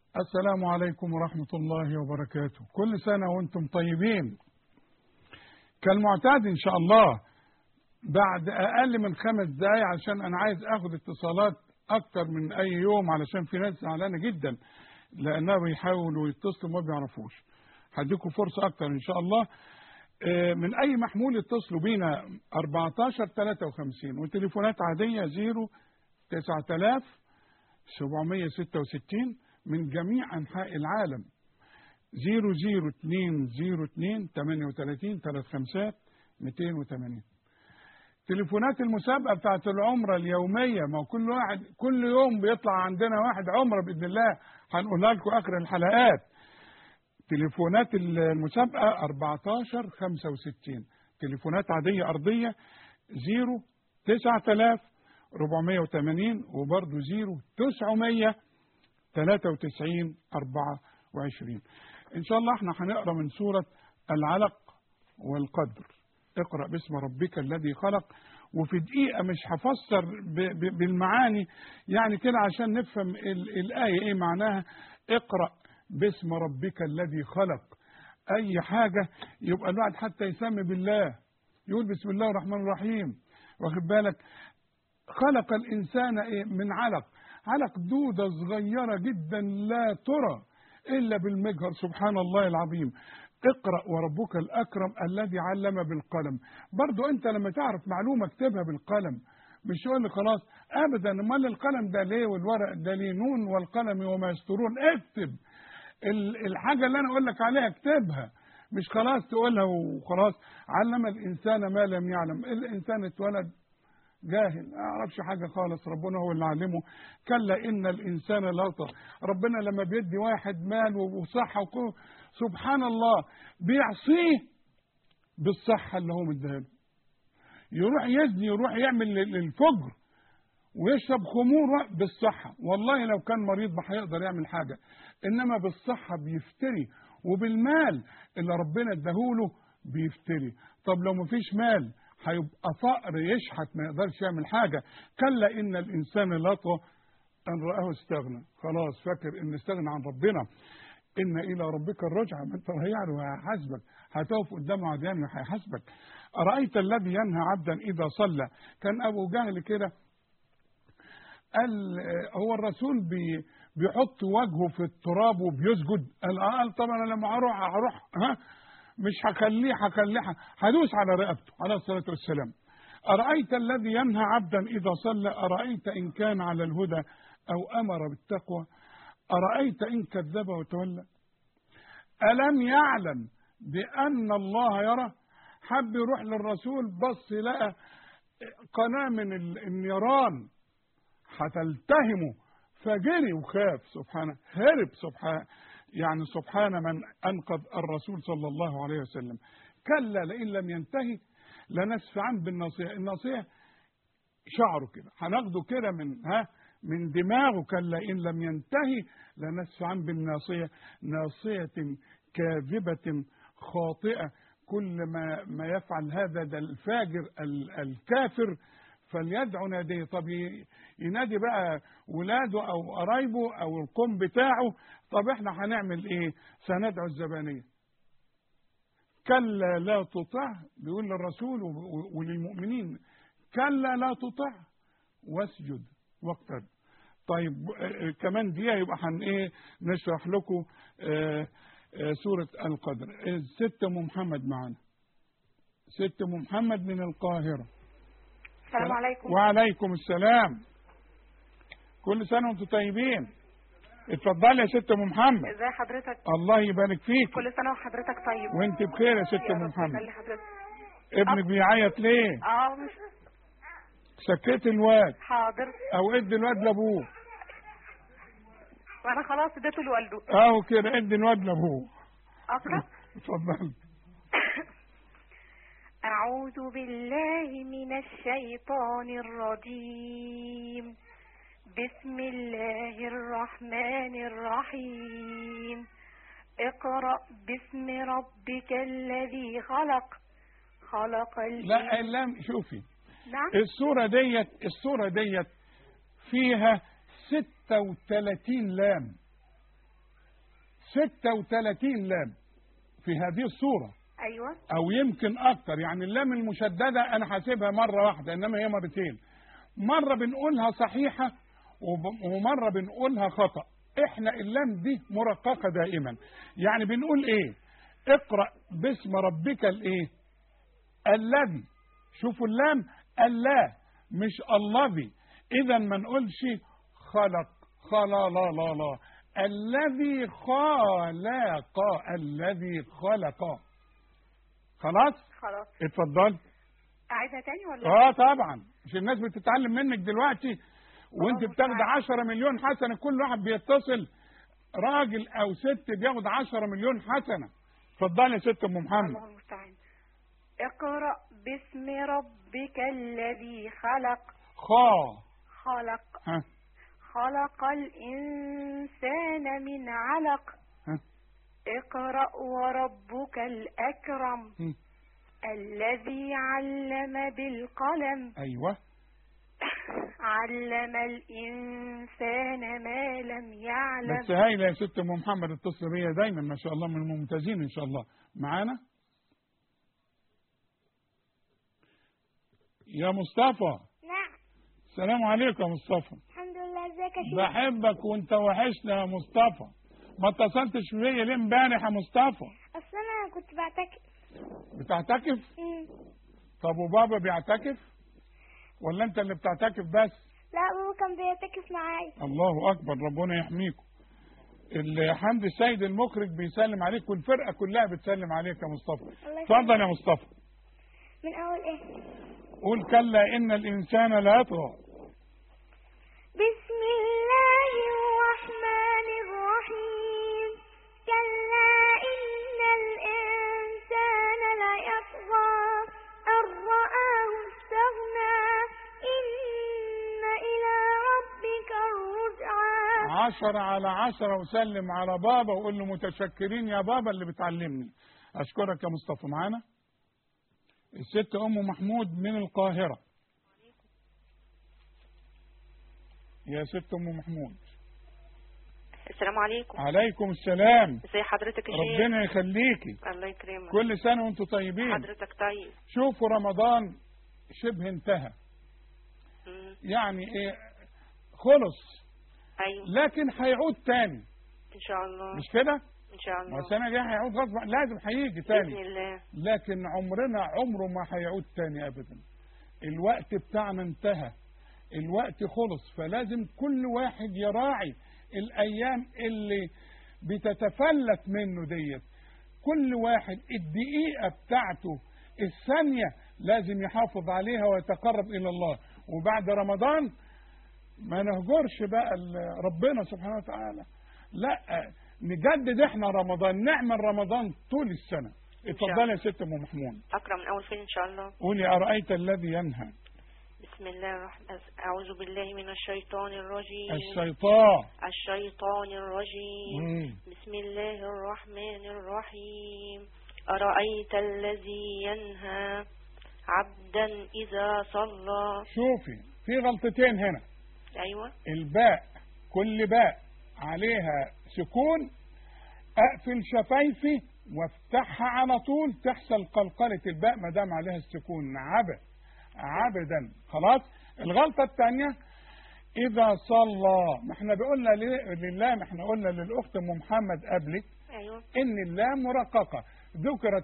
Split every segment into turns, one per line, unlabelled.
السلام عليكم ورحمة الله وبركاته كل سنة وانتم طيبين كالمعتاد ان شاء الله بعد اقل من خمس دقايق عشان انا عايز اخد اتصالات اكتر من اي يوم علشان في ناس زعلانة جدا لانها بيحاولوا يتصلوا ما بيعرفوش هديكم فرصة اكتر ان شاء الله آه، من اي محمول يتصلوا بينا 14 53 وتليفونات عادية 0 9000 766 من جميع أنحاء العالم 00202 38 35 280 تليفونات المسابقة بتاعت العمرة اليومية ما هو كل واحد كل يوم بيطلع عندنا واحد عمرة بإذن الله هنقولها لكم آخر الحلقات تليفونات المسابقة 14 65 تليفونات عادية أرضية 0 9000 480 وبرضه 0 900 93 24 إن شاء الله احنا هنقرا من سورة العلق والقدر اقرأ باسم ربك الذي خلق وفي دقيقة مش هفسر ب- ب- بالمعاني يعني كده عشان نفهم ال- الآية ايه معناها اقرأ باسم ربك الذي خلق أي حاجة يبقى الواحد حتى يسمي بالله يقول بسم الله الرحمن الرحيم واخد بالك خلق الإنسان إيه؟ من علق علق دودة صغيرة جدا لا ترى إلا بالمجهر سبحان الله العظيم اقرأ وربك الأكرم الذي علم بالقلم برضو أنت لما تعرف معلومة اكتبها بالقلم مش يقول لي خلاص أبدا امال القلم ده ليه والورق ده ليه نون والقلم وما يسترون اكتب ال- الحاجة اللي أنا أقول لك عليها اكتبها مش خلاص تقولها وخلاص علم الإنسان ما لم يعلم الإنسان اتولد جاهل ما يعرفش حاجة خالص ربنا هو اللي علمه كلا إن الإنسان لطغى ربنا لما بيدي واحد مال وصحة وقوة سبحان الله بيعصيه بالصحة اللي هو مديها له يروح يزني يروح يعمل لل- الفجر ويشرب خمور بالصحة والله لو كان مريض ما هيقدر يعمل حاجة إنما بالصحة بيفتري وبالمال اللي ربنا اداهوله بيفتري طب لو مفيش مال هيبقى فقر يشحت ما يقدرش يعمل حاجة كلا إن الإنسان لطغى أن رآه استغنى خلاص فاكر إن استغنى عن ربنا إن إلى ربك الرجعة ما أنت يعني وهيحاسبك هتقف قدامه عديان وهيحاسبك أرأيت الذي ينهى عبدا إذا صلى كان أبو جهل كده قال آه، هو الرسول بي بيحط وجهه في التراب وبيسجد قال آه، قال طبعا انا لما اروح هروح ها مش هخليه هخليه هدوس على رقبته عليه الصلاه والسلام ارايت الذي ينهى عبدا اذا صلى ارايت ان كان على الهدى او امر بالتقوى ارايت ان كذب وتولى الم يعلم بان الله يرى حب يروح للرسول بص لقى قناه من ال- النيران هتلتهمه فجري وخاف سبحانه هرب سبحانه يعني سبحان من انقذ الرسول صلى الله عليه وسلم كلا لئن لم ينتهي لنسفعن بالناصيه الناصيه شعره كده هناخده كده من ها من دماغه كلا ان لم ينتهي لنسفعن بالناصيه ناصيه كاذبه خاطئه كل ما ما يفعل هذا ده الفاجر ال- الكافر فليدعو ناديه طب ي- ينادي بقى ولاده او قرايبه او القوم بتاعه طب احنا هنعمل ايه سندعو الزبانيه كلا لا تطع بيقول للرسول و- و- وللمؤمنين كلا لا تطع واسجد واقترب طيب آه، كمان دقيقه يبقى هن ايه نشرح لكم آه، آه، سوره القدر الست ام محمد معانا ست ام محمد من القاهره
السلام عليكم
وعليكم السلام كل سنه وانتم طيبين اتفضلي يا ست ام محمد
ازي حضرتك
الله يبارك فيك
كل سنه وحضرتك طيب
وانت بخير يا ست
يا
ام
رب
محمد
يخلي حضرتك
ابنك بيعيط ليه
اه مش
سكت الواد
حاضر
او ادي الواد لابوه
وانا خلاص اديته لوالده
اهو كده ادي الواد لابوه
اقرا
اتفضل
أعوذ بالله من الشيطان الرجيم بسم الله الرحمن الرحيم اقرأ باسم ربك الذي خلق خلق
لا
الإنسان
اللام شوفي
نعم
الصورة ديت الصورة ديت فيها 36 لام 36 لام في هذه الصورة
ايوه
او يمكن اكتر يعني اللام المشددة انا حاسبها مرة واحدة انما هي مرتين مرة بنقولها صحيحة وب- ومرة بنقولها خطأ احنا اللام دي مرققة دائما يعني بنقول ايه اقرأ باسم ربك الايه الذي شوفوا اللام اللا مش الذي اذا ما نقولش خلق خلا لا لا لا الذي خلق الذي خلق خلاص
خلاص
اتفضل
اعيدها تاني ولا
اه طبعا مش الناس بتتعلم منك دلوقتي وانت
الله
بتاخد
المستعان.
10 مليون حسنه كل واحد بيتصل راجل او ست بياخد 10 مليون حسنه اتفضلي يا ست ام محمد
الله المستعان اقرأ باسم ربك الذي خلق
خا
خلق
ها
خلق الإنسان من علق
ها
اقرأ وربك الأكرم
هم.
الذي علم بالقلم
ايوه
علم الإنسان ما لم يعلم
بس هايله يا ست ام محمد اتصل بيا دايما ما شاء الله من الممتازين ان شاء الله معانا يا مصطفى
نعم
السلام عليكم يا مصطفى
الحمد لله ازيك يا شيخ
بحبك وانت وحشنا يا مصطفى ما اتصلتش بيا ليه امبارح يا مصطفى
اصل انا كنت بعتكف
بتعتكف
مم.
طب وبابا بيعتكف ولا انت اللي بتعتكف بس
لا بابا كان بيعتكف معايا
الله اكبر ربنا يحميكم ال- حمد السيد المخرج بيسلم عليك والفرقه كلها بتسلم عليك يا مصطفى
الله
اتفضل يا مصطفى
من اول ايه
قول كلا ان الانسان لا يطغى
بسم الله الرحمن الرحيم كلا إن الإنسان ليطغى أن رآه استغنى إن إلى ربك الرجعى
عشرة على عشرة وسلم على بابا وقول له متشكرين يا بابا اللي بتعلمني أشكرك يا مصطفى معانا الست أم محمود من القاهرة يا ست أم محمود
السلام عليكم
عليكم السلام
ازي حضرتك يا شيخ
ربنا يخليكي
الله يكرمك
كل سنة وانتم طيبين
حضرتك طيب
شوفوا رمضان شبه انتهى
مم.
يعني ايه خلص
ايوه
لكن هيعود تاني
ان شاء الله
مش كده؟
ان شاء
ما
الله
السنة دي هيعود غصب عن- لازم هيجي
باذن
تاني
الله
لكن عمرنا عمره ما هيعود تاني ابدا الوقت بتاعنا انتهى الوقت خلص فلازم كل واحد يراعي الايام اللي بتتفلت منه ديت كل واحد الدقيقة بتاعته الثانية لازم يحافظ عليها ويتقرب الى الله وبعد رمضان ما نهجرش بقى ال- ربنا سبحانه وتعالى لا نجدد احنا رمضان نعمل رمضان طول السنة
شاء
اتفضلي يا ست ام محمود
اقرا من اول فين ان شاء الله
قولي ارايت الذي ينهى
بسم الله الرحمن اعوذ بالله من الشيطان الرجيم
الشيطان
الشيطان الرجيم
مم.
بسم الله الرحمن الرحيم أرأيت الذي ينهى عبدا إذا صلى
شوفي في غلطتين هنا
أيوة
الباء كل باء عليها سكون اقفل شفايفي وافتحها على طول تحصل قلقلة الباء ما دام عليها السكون عبد عبدا خلاص الغلطة الثانية إذا صلى ما احنا قلنا لله ما احنا قلنا للأخت أم محمد قبلك
أيوة
إن اللام مرققة ذكرت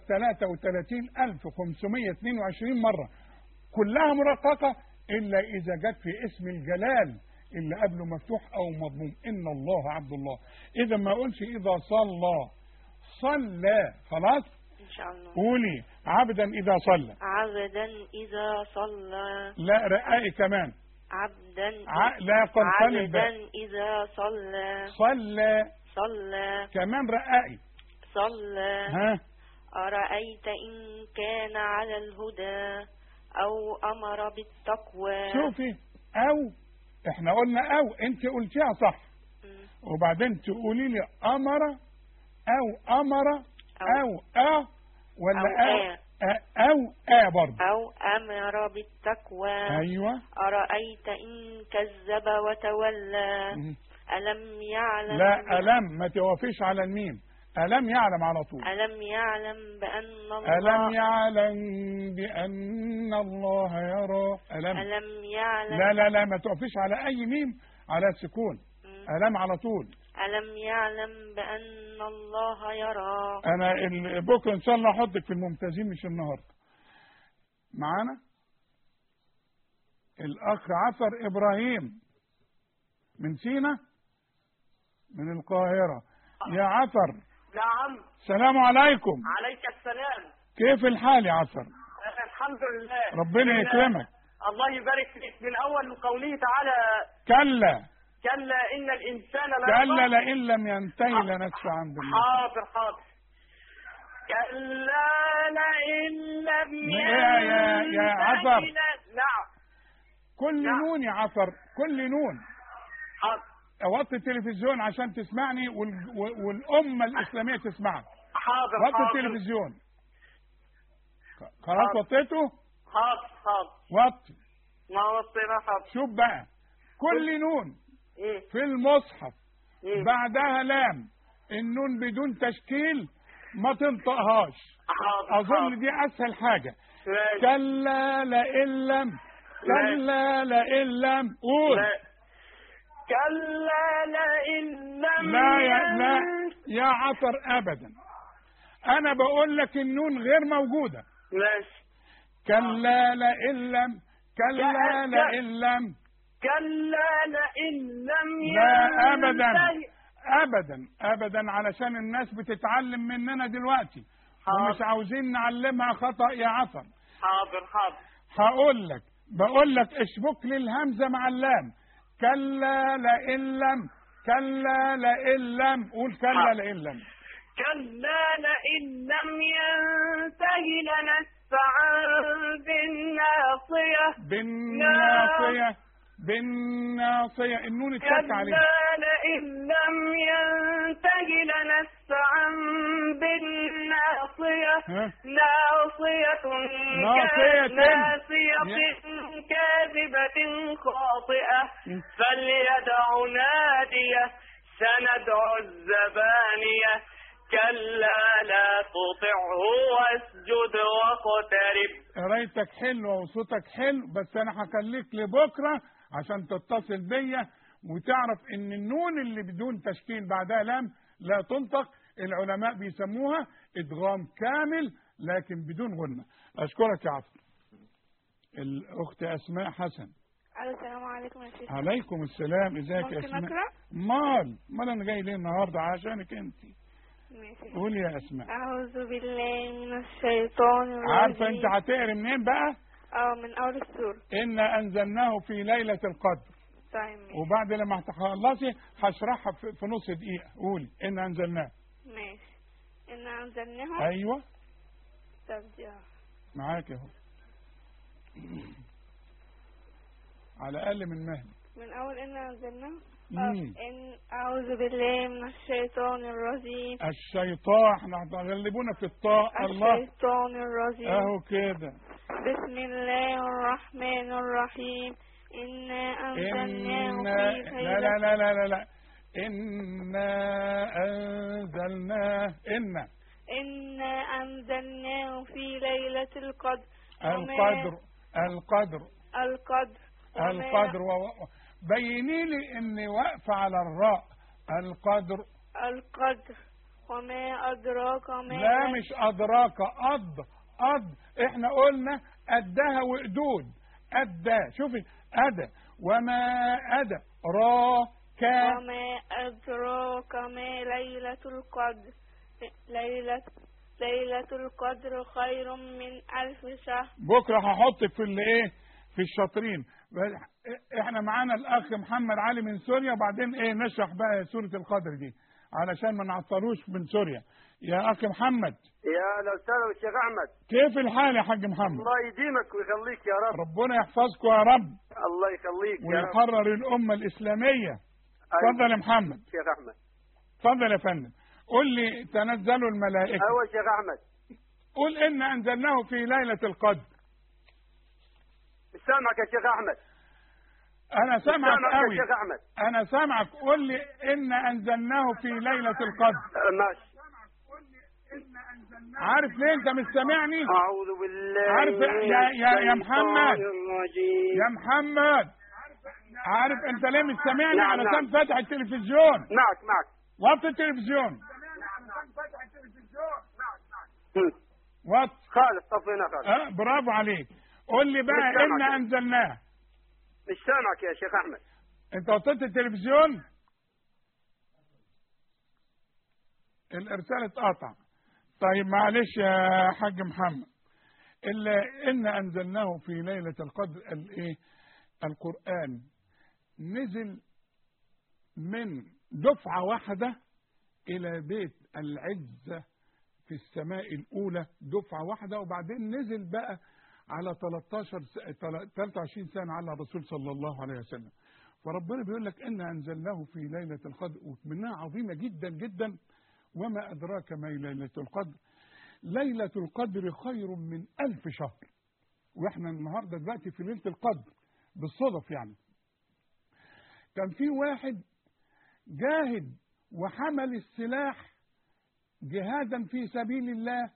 33522 مرة كلها مرققة إلا إذا جت في اسم الجلال اللي قبله مفتوح أو مضموم إن الله عبد الله إذا ما أقولش إذا صلى صلى خلاص
إن شاء الله
قولي عبدا إذا صلى
عبدا إذا صلى
لا رقائي كمان
عبدا
ع... لا قلقل الباء
عبدا إذا صلى
صلى
صلى
كمان رقائي
صلى
ها
أرأيت إن كان على الهدى أو أمر بالتقوى
شوفي أو احنا قلنا أو أنت قلتيها صح
مم.
وبعدين تقولي لي أمر أو أمر أو أ ولا
أو
أ أ- أو أ برضه
أو أمر بالتقوى
أيوه
أرأيت إن كذب وتولى
مم.
ألم يعلم
لا ألم ما توافيش على الميم ألم يعلم على طول
ألم يعلم بأن الله
ألم يعلم بأن الله يرى ألم
ألم يعلم
لا لا لا ما توقفيش على أي ميم على سكون
مم.
ألم على طول
ألم يعلم بأن الله يرى
أنا ال- بكرة إن شاء الله أحطك في الممتازين مش النهاردة معانا الأخ عصر إبراهيم من سينا من القاهرة يا عصر
نعم
السلام عليكم
عليك السلام
كيف الحال يا عصر
الحمد لله
ربنا
من-
يكرمك
الله يبارك فيك من اول قوله تعالى
كلا
كلا ان الانسان لا
كلا
يطغى.
لئن لم ينتهي لنسفعا بالنسبة
حاضر حاضر كلا لئن لم
يا- يا- يا
ينتهي
عفر.
ل- نعم
كل
نعم.
نون يا عصر كل نون
حاضر
وطي التلفزيون عشان تسمعني وال... والأمة الإسلامية تسمعك
حاضر
وطي
حاضر
التلفزيون خلاص
حاضر.
وطيته
حاضر حاضر
وطي
ما وصينا حاضر
شوف بقى كل نون
مم.
في المصحف
مم.
بعدها لام النون بدون تشكيل ما تنطقهاش
حاضر
أظن
حاضر.
دي أسهل حاجة
ماشي.
كلا لئن لم كلا لئن لم قول
لا. كلا لئن لم
لا يا لا
ينتهي-
يا عطر ابدا انا بقول لك النون غير موجوده
ماشي
كلا لئن لم كلا
يا-
لئن لم
كلا لئن لم
لا ابدا
ينتهي-
ابدا ابدا علشان الناس بتتعلم مننا دلوقتي ومش
حاضر.
عاوزين نعلمها خطا يا عطر
حاضر حاضر
هقول لك بقول لك اشبك لي الهمزه مع اللام كلا لئن لم كلا لئن لم قول كلا
حاضر.
لئن لم
كلا لئن لم ينتهي لنسفعا بالناصية
بالناصية بالناصية النون اتك عليه
كلا لئن لم ينتهي لنسفعا بالناصية
ها؟
ناصية
ناصية.
كا- ناصية كاذبة خاطئة
م.
فليدع نادية سندع الزبانية كلا لا تطعه واسجد واقترب
قرايتك حلوة وصوتك حلو بس أنا هخليك لبكرة عشان تتصل بيا وتعرف إن النون اللي بدون تشكيل بعدها لام لا تنطق العلماء بيسموها إدغام كامل لكن بدون غنة أشكرك يا عفو الأخت أسماء حسن
السلام عليكم يا شيخ
عليكم السلام ازيك يا
ممكن
أسماء
أقرأ؟
مال مال أنا جاي ليه النهاردة عشانك أنت
ماشي
قولي يا أسماء
أعوذ بالله من الشيطان الرجيم
عارفة أنت هتقري منين بقى
اه من أول السورة
إنا أنزلناه في ليلة القدر
طيب ماشي
وبعد لما تخلصي هشرحها في في نص دقيقة قولي إنا أنزلناه
ماشي إنا أنزلناه
أيوه
طب دي اه.
معاك أهو على أقل من مهل
من أول إنا أنزلناه
مم.
آه، إن أعوذ بالله من الشيطان الرجيم
الشيطان احنا هتغلبونا في الطاء الله
الشيطان الرجيم
أهو كده
بسم الله الرحمن الرحيم إنا أنزلناه
إنا
في
لا لا
ليلة
لا لا لا لا إنا أنزلناه إنا
إنا أنزلناه في ليلة القدر وما-
القدر القدر
القدر وما-
القدر و... بيني لي اني واقفه على الراء القدر
القدر وما أدراك ما
لا مش ادراك قد قد احنا قلنا قدها وقدود قد شوفي أدى وما أدى را كا
وما أدراك ما ليلة القدر ليلة ليلة القدر خير من ألف شهر
بكره هحطك في اللي ايه في الشاطرين احنا معانا الاخ محمد علي من سوريا وبعدين ايه نشرح بقى سوره القدر دي علشان ما نعطلوش من سوريا يا اخ محمد
يا الاستاذ الشيخ احمد
كيف الحال يا حاج محمد
الله يديمك ويخليك يا رب
ربنا يحفظكم يا رب
الله يخليك يا رب
ويحرر الامه الاسلاميه
أيوة.
اتفضل يا محمد
شيخ احمد
اتفضل يا فندم قل لي تنزلوا الملائكه
ايوه شيخ احمد
قل ان انزلناه في ليله القدر
سامعك يا شيخ احمد
انا سامعك
سامعك
قوي
يا شيخ احمد
انا سامعك قول لي ان انزلناه في ليله القدر
آه، ماشي
عارف ليه انت مش سامعني
اعوذ بالله
عارف
من
يا- يا- يا محمد.
الشيطان الرجيم.
يا محمد عارف انت ليه مش سامعني
نعم،
علشان
نعم.
فاتح التلفزيون
معك معك
وطي التلفزيون
هم.
وط
خالد طفينا خالد
اه برافو عليك قول لي بقى
مش سامعك.
ان انزلناه
مش سامعك يا شيخ احمد
انت وطيت التلفزيون الارسال اتقطع طيب معلش يا حاج محمد الا ان انزلناه في ليله القدر الايه القران نزل من دفعه واحده الى بيت العزه في السماء الاولى دفعه واحده وبعدين نزل بقى على 13 س- تل- 23 سنه على الرسول صلى الله عليه وسلم فربنا بيقول لك إنا أنزلناه في ليلة القدر ومنها عظيمة جدا جدا وما أدراك ما هي ليلة القدر ليلة القدر خير من ألف شهر وإحنا النهاردة دلوقتي في ليلة القدر بالصدف يعني كان في واحد جاهد وحمل السلاح جهادا في سبيل الله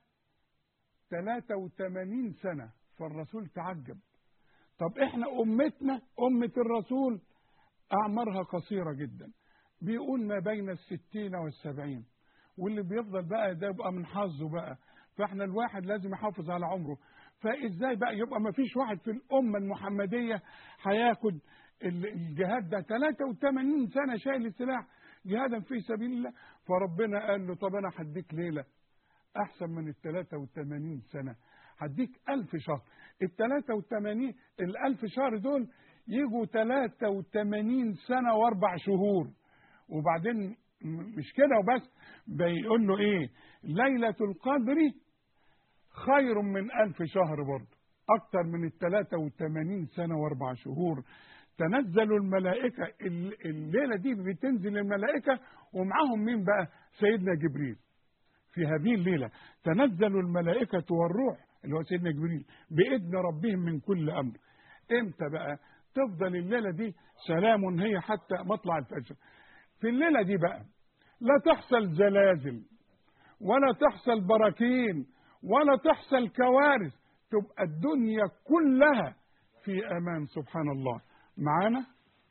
83 سنة فالرسول تعجب طب احنا امتنا امة الرسول اعمارها قصيرة جدا بيقول ما بين الستين والسبعين واللي بيفضل بقى ده يبقى من حظه بقى فاحنا الواحد لازم يحافظ على عمره فازاي بقى يبقى ما فيش واحد في الامة المحمدية هياخد ال- الجهاد ده 83 سنة شايل السلاح جهادا في سبيل الله فربنا قال له طب انا هديك ليلة احسن من ال 83 سنة هديك ألف شهر ال 83 الألف شهر دول يجوا 83 سنة وأربع شهور وبعدين م- مش كده وبس بيقول له إيه ليلة القدر خير من ألف شهر برضه أكتر من ال 83 سنة وأربع شهور تنزل الملائكة ال- الليلة دي بتنزل الملائكة ومعاهم مين بقى سيدنا جبريل في هذه الليلة تنزل الملائكة والروح اللي هو سيدنا جبريل بإذن ربهم من كل أمر إمتى بقى تفضل الليلة دي سلام هي حتى مطلع الفجر في الليلة دي بقى لا تحصل زلازل ولا تحصل براكين ولا تحصل كوارث تبقى الدنيا كلها في أمان سبحان الله معانا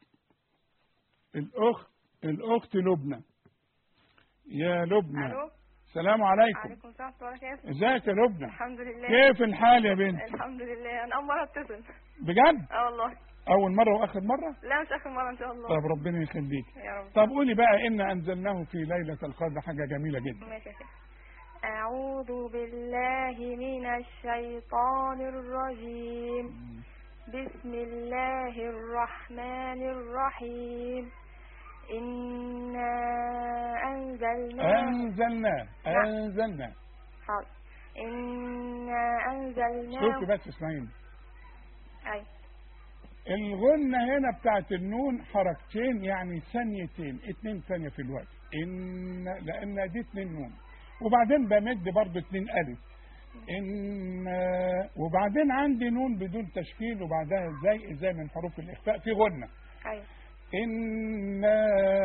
الأخت الأخت لبنى يا لبنى
الو
السلام عليكم
عليكم السلام ورحمه الله وبركاته
ازيك يا لبنى
الحمد لله
كيف الحال يا بنت
الحمد لله انا اول مره اتصل
بجد
اه والله
اول مره واخر مره
لا مش اخر مره ان شاء الله
طب ربنا يخليك
يا رب
طب قولي بقى ان انزلناه في ليله القدر حاجه جميله جدا
ماشي يا شيخ أعوذ بالله من الشيطان الرجيم بسم الله الرحمن الرحيم إنا أنزلناه
انزلناه
نعم.
انزلنا
حاضر إنا
شوفي
أنزلناه
بس اسمعيني
أي
الغنة هنا بتاعت النون حركتين يعني ثانيتين اتنين ثانية في الوقت إن لأن دي اتنين نون وبعدين بمد برضو اتنين ألف إن وبعدين عندي نون بدون تشكيل وبعدها ازاي ازاي من حروف الإخفاء في غنة
أي
إنا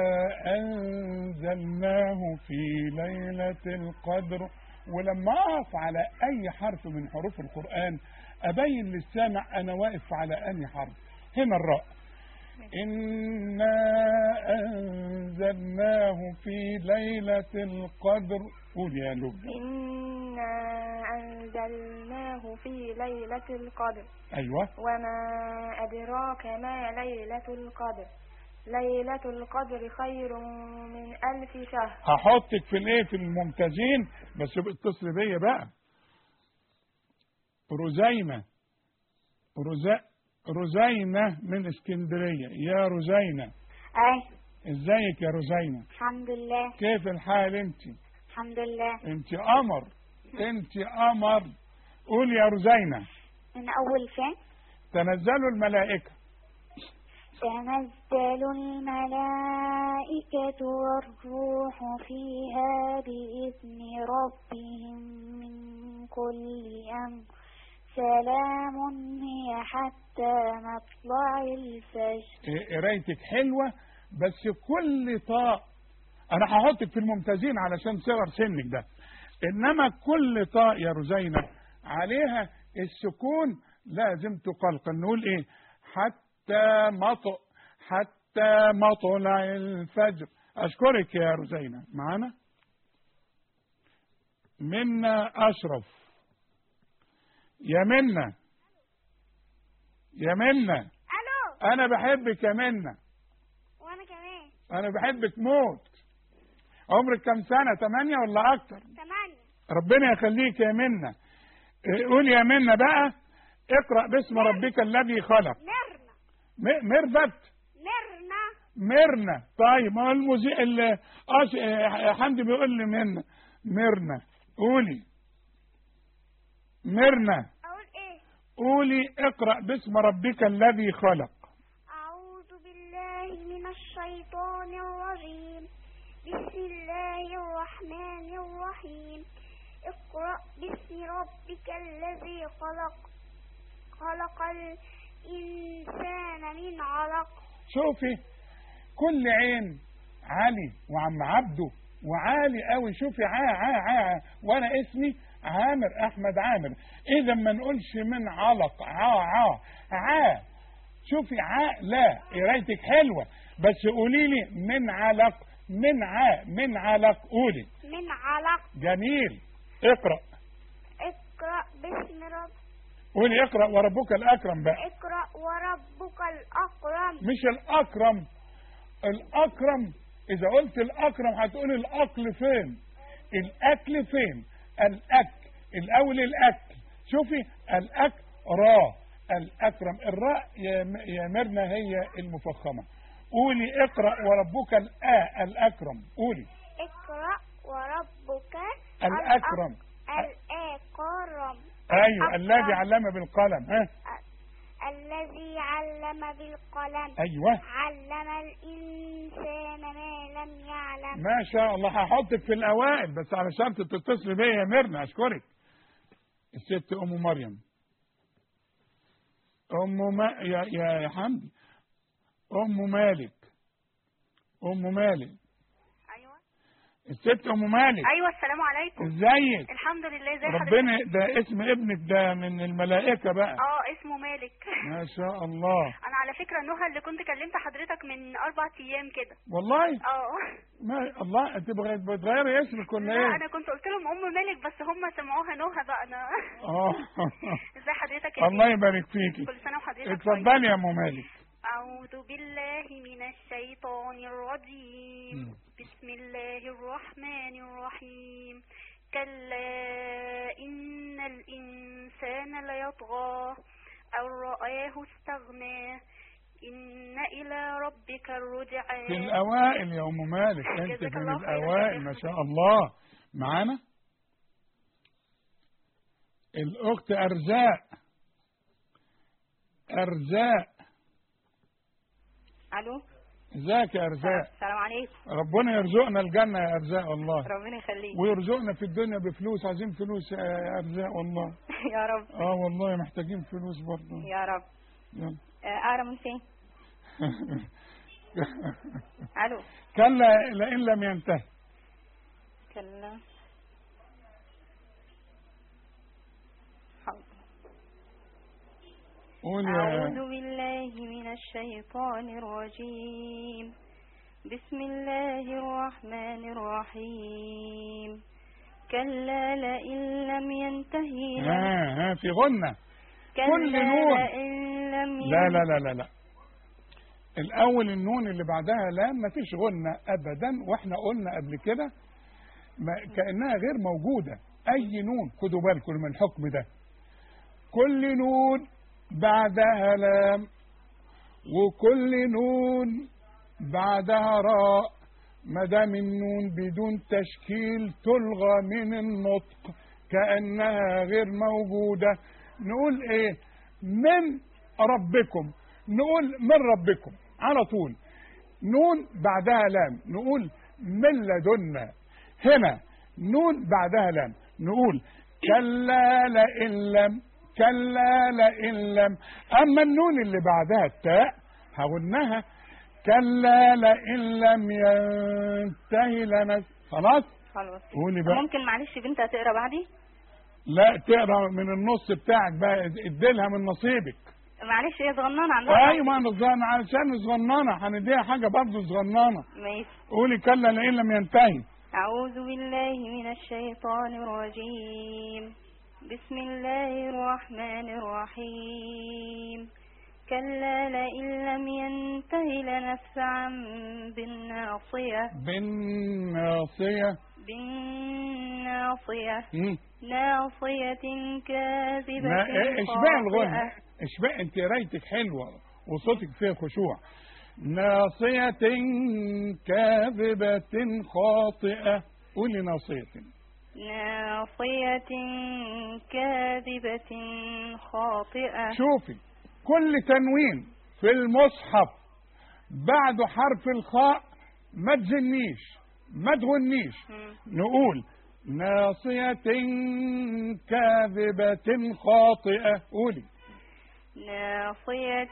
أنزلناه في ليلة القدر ولما أقف على أي حرف من حروف القرآن أبين للسامع أنا واقف على أي حرف هنا الراء إنا أنزلناه في ليلة القدر قول يا لبنى
إنا أنزلناه في ليلة القدر
أيوة
وما أدراك ما ليلة القدر ليلة القدر خير من ألف شهر
هحطك في الايه في الممتازين بس يبقى اتصل بيا بقى رزينة رزا رزينة من اسكندرية يا رزينة
أي
ازيك يا رزينة
الحمد لله
كيف الحال انت
الحمد لله
انت قمر انت قمر قول يا رزينة
من أول فين
تنزلوا الملائكة
تنزل الملائكة والروح فيها بإذن ربهم من كل أمر سلام هي حتى مطلع الفجر
إيه، قرايتك حلوة بس كل طاء انا هحطك في الممتازين علشان صغر سنك ده انما كل طاء يا رزينة عليها السكون لازم تقلقل نقول ايه حتى مطق حتى مطلع الفجر اشكرك يا رزينة معانا منا اشرف يا منا يا منا
الو
انا بحبك يا منا
وانا كمان
انا بحبك موت عمرك كم سنة تمانية ولا اكتر
ثمانية
ربنا يخليك يا منة إيه، قول يا منة بقى اقرأ باسم ربك الذي خلق
مرنا
م- مرفت
مرنا
مرنا طيب ما هو المذيع اللي أش... إيه، حمدي بيقول لي منة مرنا قولي مرنا
اقول ايه
قولي اقرأ باسم ربك الذي خلق
أعوذ بالله من الشيطان الرجيم بسم الله الرحمن الرحيم اقرأ باسم ربك الذي خلق خلق الإنسان من علق
شوفي كل عين علي وعم عبده وعالي قوي شوفي عا عا عا وانا اسمي عامر احمد عامر اذا ما نقولش من علق عا عا عا شوفي عا لا قرايتك حلوه بس قولي لي من علق من عا من علق قولي
من علق
جميل اقرا
اقرأ باسم رب
قولي اقرا وربك الاكرم بقى
اقرأ وربك الأكرم
مش الأكرم الأكرم إذا قلت الأكرم هتقول الأكل فين الأكل فين الأك الأول الأكل شوفي الأك را الأكرم الراء يا م- يا مرنا هي المفخمة قولي اقرأ وربك الآ الأكرم قولي
اقرأ وربك
الأكرم
الأكرم
أيوة
الأكرم.
الذي علم بالقلم ها
الذي علم بالقلم
أيوة
علم الإنسان ما لم يعلم
ما شاء الله هحطك في الاوائل بس على شرط تتصل بيا يا ميرنا اشكرك الست ام مريم ام ما يا يا يا حمدي ام مالك ام مالك
ايوه
الست ام مالك
ايوه السلام عليكم
ازيك
الحمد لله زي حضرتك
ربنا ده اسم ابنك ده من الملائكه بقى
اه اسمه مالك
ما شاء الله
انا على فكره نهى اللي كنت كلمت حضرتك من اربع ايام كده
والله
اه
ما الله انت بغ- بتغيري اسمك ولا
لا
ايه
انا كنت قلت لهم ام مالك بس هم سمعوها نهى بقى انا
اه
ازي حضرتك يا
الله
سيدي؟
يبارك فيكي
كل سنه وحضرتك طيب.
اتفضلي يا ام مالك
أعوذ بالله من الشيطان الرجيم
مم.
بسم الله الرحمن الرحيم كلا إن الإنسان ليطغى أن رآه استغنى إن إلى ربك الرجعى
في الأوائل يا أم مالك أنت
جزاك
في
الله خيرا
الأوائل
يا
ما
شيخ.
شاء الله معانا الأخت أرزاق أرزاق
الو
ازيك يا أرزاق
السلام عليكم
ربنا يرزقنا الجنة يا أرزاق والله
ربنا يخليك
ويرزقنا في الدنيا بفلوس عايزين فلوس يا أرزاق والله
يا رب
اه والله محتاجين فلوس برضه
يا رب
يلا.
آه، اقرا من فين الو
كلا لئن لم ينتهي
كلا حاضر.
قول
أعوذ
يا
بالله من الشيطان الرجيم بسم الله الرحمن الرحيم كلا لئن لم ينتهي ل-
ها ها في غنة
كلا
كل نون.
لئن لم
لا لا لا لا لا الاول النون اللي بعدها لام ما فيش غنة ابدا واحنا قلنا قبل كده ما كانها غير موجوده اي نون خدوا بالكم من الحكم ده كل نون بعدها لام وكل نون بعدها راء ما دام النون بدون تشكيل تلغى من النطق كانها غير موجوده نقول ايه من ربكم نقول من ربكم على طول نون بعدها لام نقول من لدنا هنا نون بعدها لام نقول كلا لئن لم كلا لئن لم اما النون اللي بعدها التاء هقولناها كلا لئن لم ينتهي لنس خلاص
خلاص
قولي بقى
ممكن معلش بنت هتقرا بعدي
لا تقرا من النص بتاعك بقى اديلها من نصيبك
معلش هي صغننه عندها
ايوه ما صغننه علشان صغننه هنديها حاجه برضه صغننه
ماشي
قولي كلا لئن لم ينتهي
أعوذ بالله من الشيطان الرجيم بسم الله الرحمن الرحيم كلا لئن لم ينته لنفعا بالناصية
بالناصيه
بالناصية
مم.
ناصية كاذبة
ما اشبع الغنى
خاطئة.
اشبع انت قرايتك حلوه وصوتك فيه خشوع ناصية كاذبة خاطئة قولي ناصية
ناصية كاذبة خاطئة
شوفي كل تنوين في المصحف بعد حرف الخاء ما تزنيش ما تغنيش
مم.
نقول ناصية كاذبة خاطئة قولي
ناصية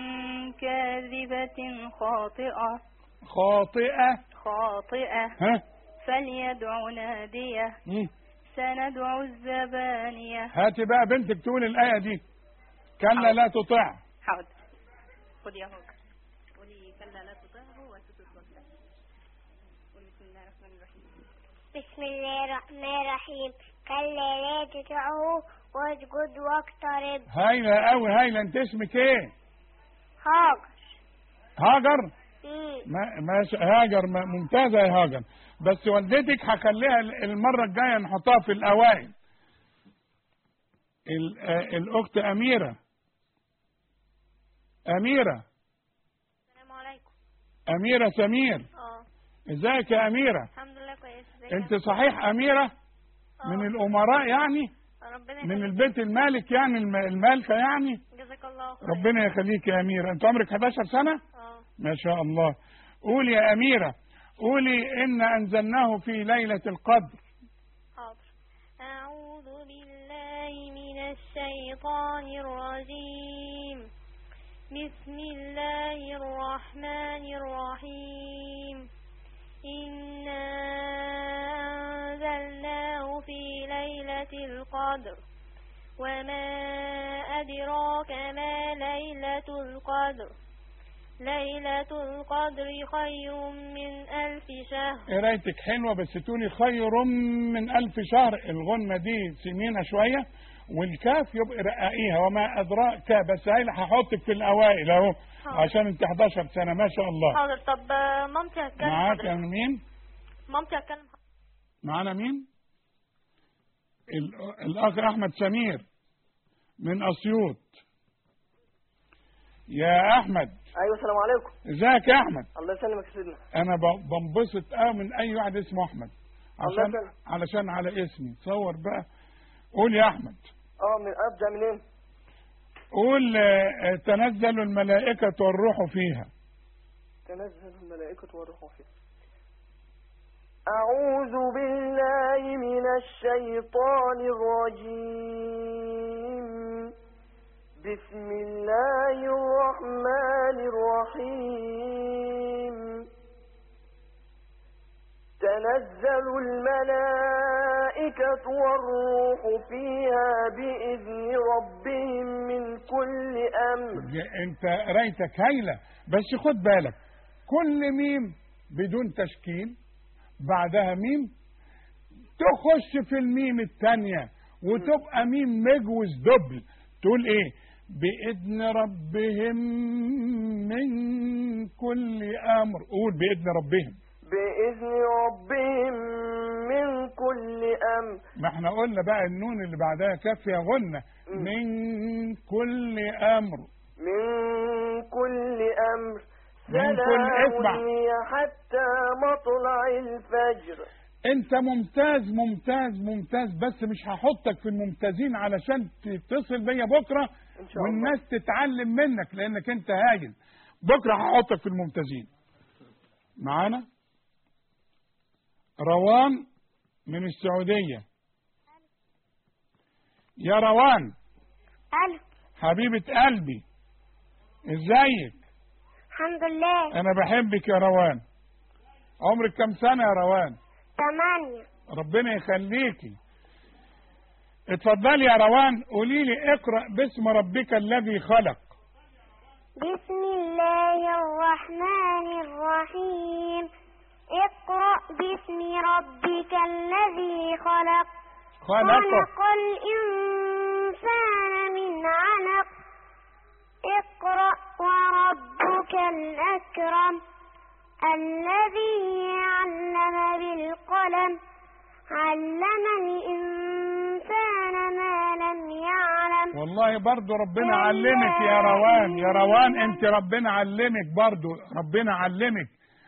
كاذبة خاطئة
خاطئة
خاطئة
ها
فليدع نادية
مم.
سندع الزبانية
هاتي بقى بنتك تقول الآية دي كلا لا تطع
حاضر خد يا هوك قولي كلا لا تطعه وتترك قولي بسم الله الرحمن الرحيم
بسم الله الرحمن الرحيم كلا لا تطعه واسجد واقترب
هايلة قوي هايلة انت اسمك ايه
هاجر
هاجر
مم.
ما ماشي هاجر ما- ممتازة يا هاجر بس والدتك هخليها ال- المرة الجاية نحطها في الأوائل ال- آه، الأخت أميرة أميرة
السلام عليكم
أميرة سمير
اه
ازيك يا أميرة
الحمد لله كويس ازيك
انت صحيح أميرة من الأمراء يعني
ربنا
من البيت المالك يعني الم- المالكة يعني
جزاك الله خير
ربنا يخليك يا أميرة انت عمرك 11 سنة
اه
ما شاء الله قولي يا أميرة قولي إن أنزلناه في ليلة القدر
حاضر أعوذ بالله من الشيطان الرجيم بسم الله الرحمن الرحيم إنا أنزلناه في ليلة القدر وما أدراك ما ليلة القدر ليلة القدر خير من ألف شهر
قرايتك حلوة بس تقولي خير من ألف شهر الغنة دي سمينة شوية والكاف يبقى رقائيها وما أدراك بس هاي اللي هحطك في الأوائل أهو
حاضر.
عشان أنت 11 سنة ما شاء الله
حاضر طب آه، مامتي هتكلم
معاك
حضرتك
مين؟
مامتي هتكلم
معانا مين؟ ال- الأخ أحمد سمير من أسيوط يا أحمد
ايوه السلام عليكم
ازيك يا أحمد؟
الله يسلمك يا سيدنا
انا ب- بنبسط قوي من اي واحد اسمه احمد
الله
عشان
يسلمك.
علشان على اسمي تصور بقى قول يا احمد
اه من ابدا منين
قول آه، آه، تنزل الملائكة والروح فيها
تنزل الملائكة والروح فيها أعوذ بالله من الشيطان الرجيم بسم الله الرحمن الرحيم تنزل الملائكة والروح فيها بإذن ربهم من كل أمر
ج- انت قرايتك هايلة بس خد بالك كل ميم بدون تشكيل بعدها ميم تخش في الميم الثانية وتبقى ميم مجوز دبل تقول ايه بإذن ربهم من كل أمر قول بإذن ربهم
بإذن ربهم من كل أمر
ما احنا قلنا بقى النون اللي بعدها كافية غنة
مم.
من كل أمر
من كل أمر
من كل اسمع.
سلام هي حتى مطلع الفجر
انت ممتاز ممتاز ممتاز بس مش هحطك في الممتازين علشان تتصل بيا بكرة
إن شاء الله
والناس تتعلم منك لانك انت هايل بكرة هحطك في الممتازين معانا روان من السعودية يا روان
ألف
حبيبة قلبي ازيك
الحمد لله
انا بحبك يا روان عمرك كم سنة يا روان
ثمانية
ربنا يخليكي اتفضلي يا روان قولي لي اقرأ باسم ربك الذي خلق
بسم الله الرحمن الرحيم اقرأ باسم ربك الذي خلق
خلق
خلق الإنسان من علق اقرأ وربك الأكرم الذي علم بالقلم علم الإنسان ما لم يعلم
والله برضو ربنا علمك يا روان يا روان انت ربنا علمك برضو ربنا علمك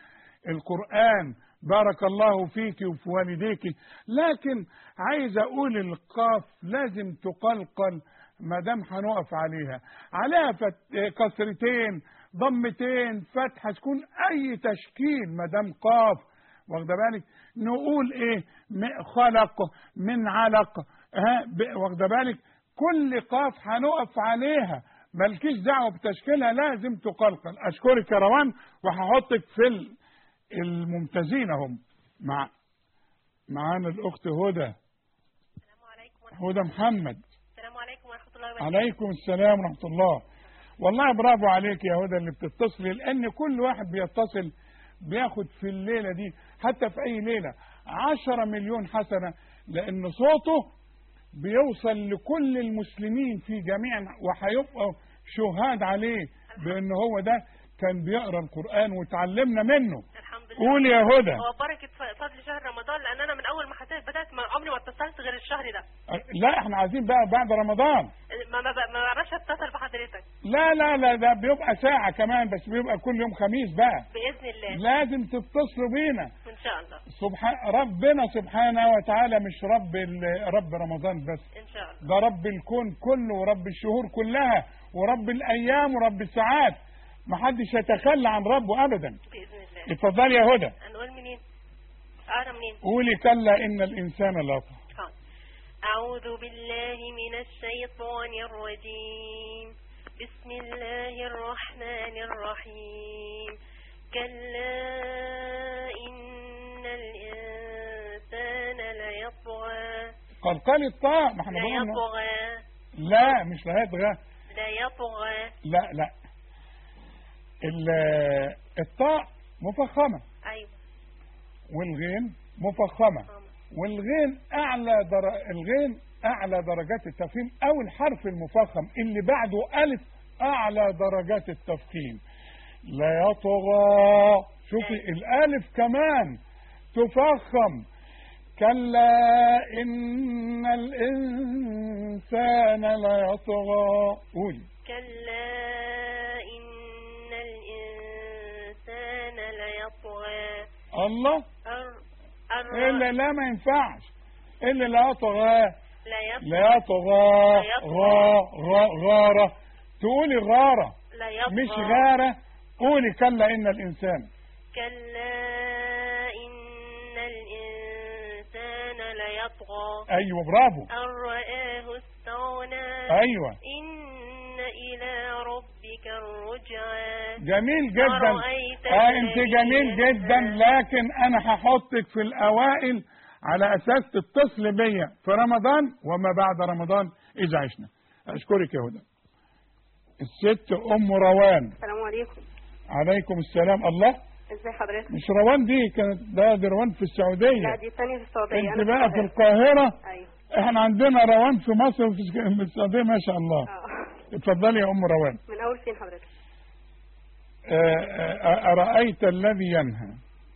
القرآن بارك الله فيك وفي والديك لكن عايز اقول القاف لازم تقلقل ما دام هنقف عليها عليها فت... كسرتين ضمتين فتحه تكون اي تشكيل ما دام قاف واخده بالك نقول ايه م- خلق من علق ها ب- واخده بالك كل قاف هنقف عليها مالكيش دعوه بتشكيلها لازم تقلقل اشكرك يا روان وهحطك في ال- الممتازين هم مع معانا الاخت هدى
السلام عليكم ورحمة
هدى محمد
السلام عليكم ورحمة الله وبركاته
عليكم السلام ورحمة الله والله برافو عليك يا هدى اللي بتتصلي لأن كل واحد بيتصل بياخد في الليلة دي حتى في أي ليلة عشرة مليون حسنة لأن صوته بيوصل لكل المسلمين في جميع وهيبقوا شهاد عليه بأن هو ده كان بيقرأ القرآن وتعلمنا منه
الحمد لله
قول يا هدى
هو بركة ف- فضل شهر رمضان لأن أنا من أول ما حسيت بدأت ما عمري ما اتصلت غير الشهر ده
لا احنا عايزين بقى بعد رمضان
ما ما ب- ما بعرفش أتصل بحضرتك
لا لا لا ده بيبقى ساعة كمان بس بيبقى كل يوم خميس بقى
بإذن الله
لازم تتصلوا بينا
إن شاء الله
سبحان ربنا سبحانه وتعالى مش رب ال- رب رمضان بس
إن شاء الله
ده رب الكون كله ورب الشهور كلها ورب الايام ورب الساعات محدش يتخلى عن ربه ابدا
بإذن الله
اتفضلي يا هدى
هنقول منين؟ أقرا منين؟
قولي كلا ان الانسان لطغى
حاضر. أعوذ بالله من الشيطان الرجيم بسم الله الرحمن الرحيم كلا إن الإنسان ليطغى
قلقل الطاء ما احنا بنقول
ليطغى
لا مش لا يطغى
ليطغى
لا لا ال- الطاء مفخمه
أيوة
والغين مفخمه
آه.
والغين اعلى در... الغين اعلى درجات التفخيم او الحرف المفخم اللي بعده الف اعلى درجات التفخيم لا يطغى شوفي الالف كمان تفخم كلا ان الانسان لا قولي
كلا إن الإنسان ليطغى
الله
أر...
الا
أر...
لا ما ينفعش الا لا طغى
ليطغى
لا طغى
لا يطغى.
غا غا غارة تقولي غارة
ليطغى
مش غارة قولي كلا إن الإنسان
كلا إن الإنسان ليطغى
أيوة برافو
أن رآه استغنى
أيوة
إن إلى ربك الرجعى
جميل جدا
أرأيت
آه أنت
الذي
جميل جدا
ينهى.
لكن أنا هحطك في الأوائل على أساس تتصل بيا في رمضان وما بعد رمضان إذا عشنا أشكرك يا هدى الست أم روان
السلام عليكم
عليكم السلام الله
ازي حضرتك
مش روان دي كانت ده دي روان في السعودية
لا دي الثانيه في السعوديه
انت
أنا
بقى في
القاهرة.
القاهرة
ايوه
احنا عندنا روان في مصر وفي سك- في السعودية ما شاء الله
اه
اتفضلي يا ام روان
من اول فين حضرتك
آه، آه، أرأيت الذي ينهى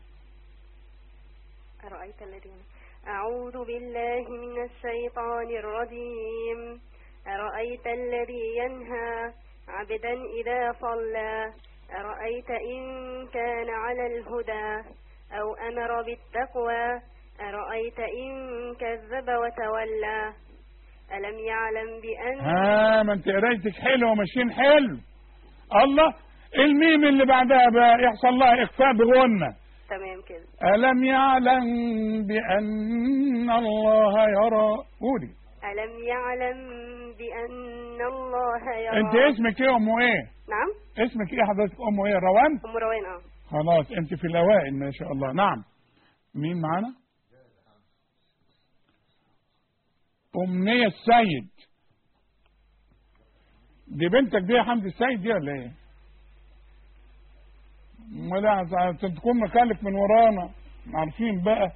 أرأيت الذي أعوذ بالله من الشيطان الرجيم أرأيت الذي ينهى عبدا إذا صلى أرأيت إن كان على الهدى أو أمر بالتقوى أرأيت إن كذب وتولى ألم يعلم بأن
ها ما انت قرايتك حلوة وماشيين حلو الله الميم اللي بعدها بقى يحصل لها اخفاء بغنة
تمام كده
ألم يعلم بأن الله يرى قولي
ألم يعلم بأن الله يرى
انت اسمك ايه ام ايه
نعم
اسمك ايه حضرتك ام ايه روان
أم روان اه
خلاص انت في الاوائل ما شاء الله نعم مين معانا امنية السيد دي بنتك دي يا حمدي السيد دي ولا ايه ولا عشان تكون مكلف من ورانا عارفين بقى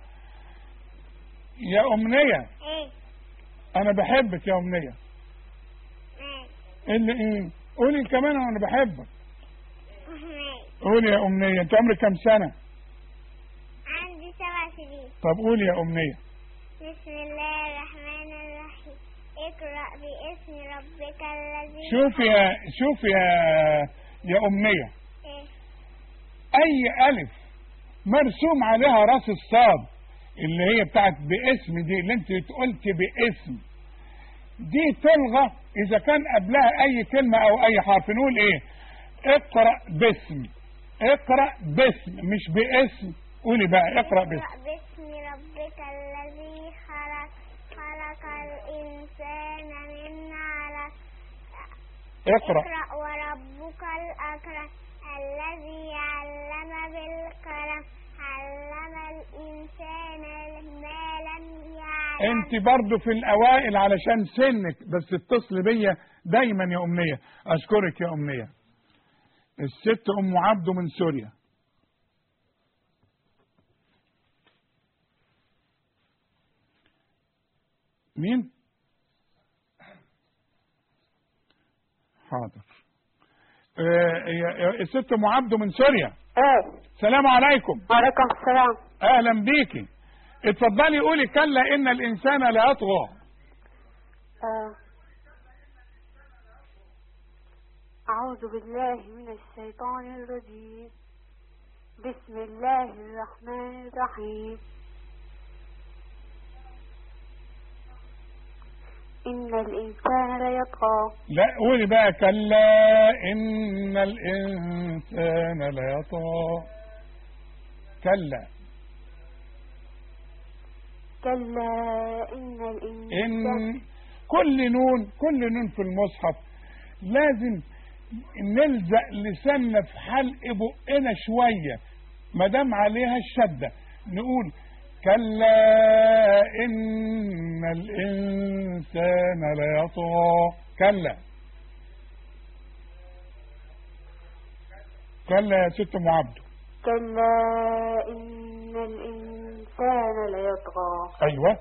يا امنية
ايه
انا بحبك يا امنية
ايه
اللي ايه قولي كمان انا بحبك
ايه
قولي يا امنية انت عمرك كام سنة
عندي سبع سنين
طب قولي يا امنية
بسم الله الرحمن الرحيم اقرأ باسم ربك الذي
شوف يا شوف يا يا امنية
ايه
اي الف مرسوم عليها راس الصاد اللي هي بتاعت باسم دي اللي انت قلت باسم دي تلغى اذا كان قبلها اي كلمة او اي حرف نقول ايه اقرأ باسم اقرأ باسم مش باسم قولي بقى اقرأ باسم
اقرأ باسم ربك الذي خلق خلق الإنسان من علق
اقرأ
اقرأ وربك الأكرم الذي علم بالقلم علم الإنسان ما لم يعلم
انت برضو في الاوائل علشان سنك بس اتصل بيا دايما يا امنية اشكرك يا امنية الست ام عبده من سوريا مين حاضر آه، يا- يا- الست ام عبده من سوريا
اه
السلام عليكم
وعليكم السلام
اهلا بيكي اتفضلي قولي كلا ان الانسان لا يطغى
آه. أعوذ بالله من الشيطان الرجيم بسم الله الرحمن الرحيم إن الإنسان ليطغى
لا قولي بقى كلا ان الانسان لا يطغى كلا
كلا إن الإنسان
ان كل نون كل نون في المصحف لازم نلزق لساننا في حلق بقنا شويه ما دام عليها الشده نقول كلا ان الانسان ليطغى كلا كلا يا ست ام عبده
كلا إن الإنسان ليطغى
ايوه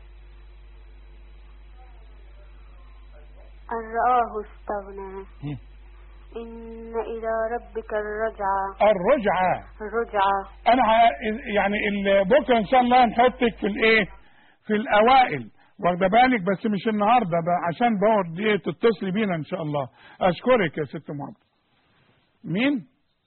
أن رآه استغنى
هم.
إن إلى ربك الرجعى
الرجعه
الرجعى
انا ه- يعني ال- بكره ان شاء الله نحطك في الايه في الاوائل واخده بالك بس مش النهارده بقى عشان بقعد ايه تتصلي بينا ان شاء الله اشكرك يا ست محمد مين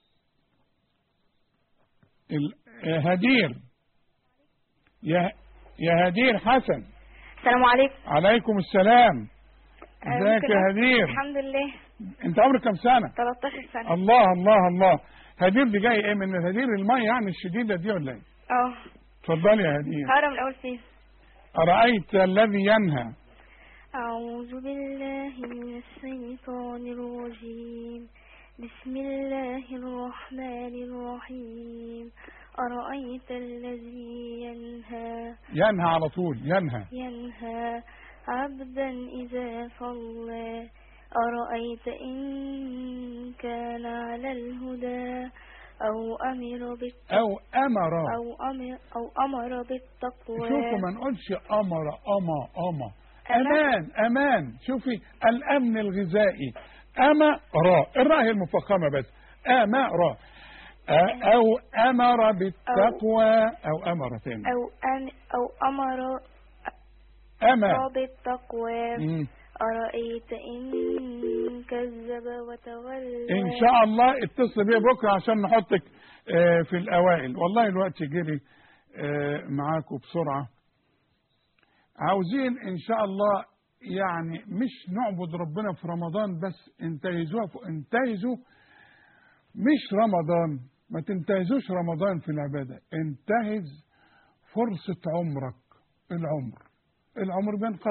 ال- آه، هدير يا يا هدير حسن
السلام عليكم
عليكم السلام ازيك
ممكن
يا
أ-
هدير
الحمد لله
انت عمرك كام سنه
13 سنة
الله الله الله هدير دي جاي ايه من هدير الميه يعني الشديده دي ولا ايه
اه
اتفضلي يا هدير
هقرا من أول فين
أرأيت الذي ينهى
أعوذ بالله من الشيطان الرجيم بسم الله الرحمن الرحيم أرأيت الذي ينهى
ينهى على طول ينهى
ينهى عبدا إذا صلى أرأيت إن كان على الهدى أو أمر بالت...
أو أمر
أو أمر أو أمر بالتقوى
شوفوا ما نقولش أمر أما أما
أمان.
أمان أمان شوفي الأمن الغذائي أما را الراء هي المفخمة بس أما را أ- أو أمر بالتقوى أو أمر تاني
أو أم أو أمر
أما
بالتقوى
مم.
أرأيت إن كذب وتولى
إن شاء الله اتصل بيا بكرة عشان نحطك آه، في الأوائل والله الوقت جري آه، معاكم بسرعة عاوزين إن شاء الله يعني مش نعبد ربنا في رمضان بس انتهزوها انتهزوا مش رمضان ما تنتهزوش رمضان في العبادة انتهز فرصة عمرك العمر العمر بينقضي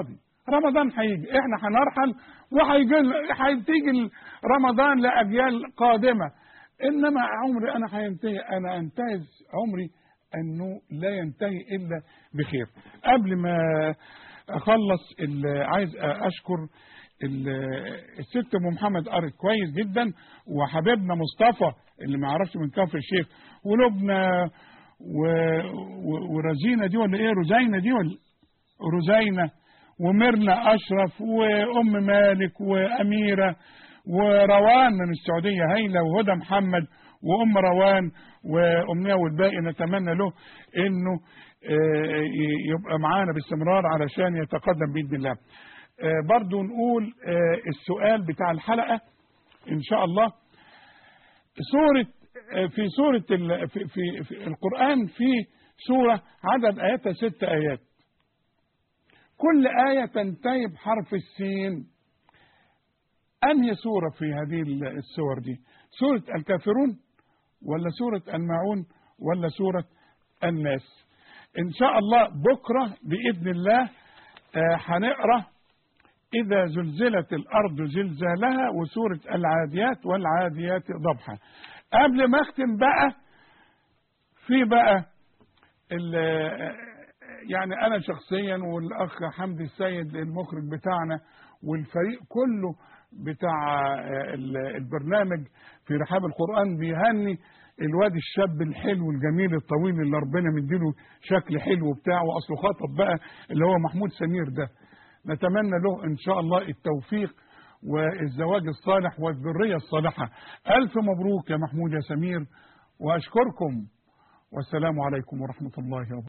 رمضان هيجي احنا هنرحل وهيجي هتيجي رمضان لاجيال قادمه انما عمري انا هينتهي انا انتهز عمري انه لا ينتهي الا بخير قبل ما اخلص ال- عايز اشكر ال- الست ام محمد قرت كويس جدا وحبيبنا مصطفى اللي ما يعرفش من كفر الشيخ ولبنى و... و... ورزينه دي ولا ايه رزينه دي ولا رزينه وميرنا اشرف وام مالك واميره وروان من السعوديه هيله وهدى محمد وام روان وامنيه والباقي نتمنى له انه آه، ي- يبقى معانا باستمرار علشان يتقدم باذن الله. آه، برضو نقول آه، السؤال بتاع الحلقه ان شاء الله سوره آه، في سوره ال- في, في, في القران في سوره عدد اياتها ست ايات. كل آية تنتهي بحرف السين أنهي سورة في هذه السور دي سورة الكافرون ولا سورة الماعون ولا سورة الناس إن شاء الله بكرة بإذن الله آه، هنقرأ إذا زلزلت الأرض زلزالها وسورة العاديات والعاديات ضبحا قبل ما أختم بقى في بقى ال- يعني انا شخصيا والاخ حمدي السيد المخرج بتاعنا والفريق كله بتاع ال- البرنامج في رحاب القران بيهني الواد الشاب الحلو الجميل الطويل اللي ربنا مديله شكل حلو بتاعه واصله خطب بقى اللي هو محمود سمير ده نتمنى له ان شاء الله التوفيق والزواج الصالح والذريه الصالحه الف مبروك يا محمود يا سمير واشكركم والسلام عليكم ورحمه الله وبركاته